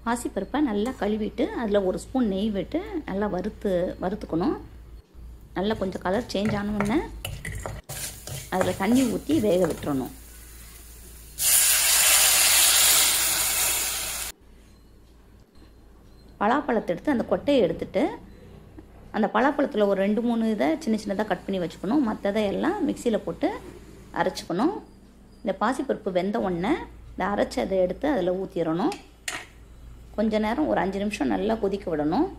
பாசிப்பருப்பை நல்லா கழுவிட்டு அதில் ஒரு ஸ்பூன் நெய் விட்டு நல்லா வறுத்து வறுத்துக்கணும் நல்லா கொஞ்சம் கலர் சேஞ்ச் ஆனவுடனே அதில் தண்ணி ஊற்றி வேக விட்டுறணும் பலாப்பழத்தை எடுத்து அந்த கொட்டையை எடுத்துட்டு அந்த பலாப்பழத்தில் ஒரு ரெண்டு மூணு இதை சின்ன சின்னதாக கட் பண்ணி வச்சுக்கணும் மற்றதை எல்லாம் மிக்சியில் போட்டு அரைச்சிக்கணும் இந்த பாசிப்பருப்பு வெந்த உடனே இந்த அரைச்சதை எடுத்து அதில் ஊற்றிடணும் கொஞ்ச நேரம் ஒரு அஞ்சு நிமிஷம் நல்லா கொதிக்க விடணும்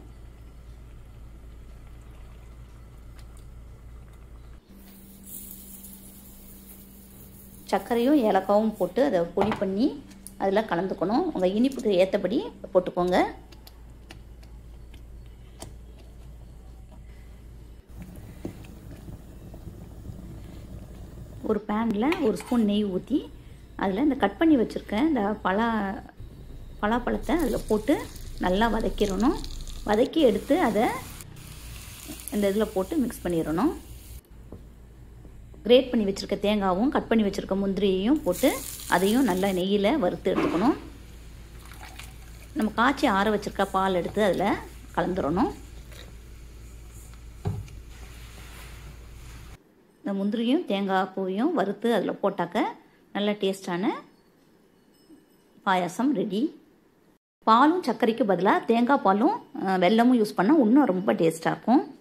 சர்க்கரையும் ஏலக்காவும் போட்டு அதை பொடி பண்ணி அதில் கலந்துக்கணும் உங்கள் இனிப்புக்கு ஏற்றபடி போட்டுக்கோங்க ஒரு பேனில் ஒரு ஸ்பூன் நெய் ஊற்றி அதில் இந்த கட் பண்ணி வச்சுருக்கேன் இந்த பலா பலாப்பழத்தை அதில் போட்டு நல்லா வதக்கிடணும் வதக்கி எடுத்து அதை இந்த இதில் போட்டு மிக்ஸ் பண்ணிடணும் கிரேட் பண்ணி வச்சுருக்க தேங்காவும் கட் பண்ணி வச்சுருக்க முந்திரியையும் போட்டு அதையும் நல்லா நெய்யில் வறுத்து எடுத்துக்கணும் நம்ம காய்ச்சி ஆற வச்சுருக்க பால் எடுத்து அதில் கலந்துடணும் இந்த முந்திரியும் தேங்காய் பூவையும் வறுத்து அதில் போட்டாக்க நல்ல டேஸ்டான பாயாசம் ரெடி பாலும் சர்க்கரைக்கு பதிலாக தேங்காய் பாலும் வெல்லமும் யூஸ் பண்ணால் இன்னும் ரொம்ப டேஸ்ட்டாக இருக்கும்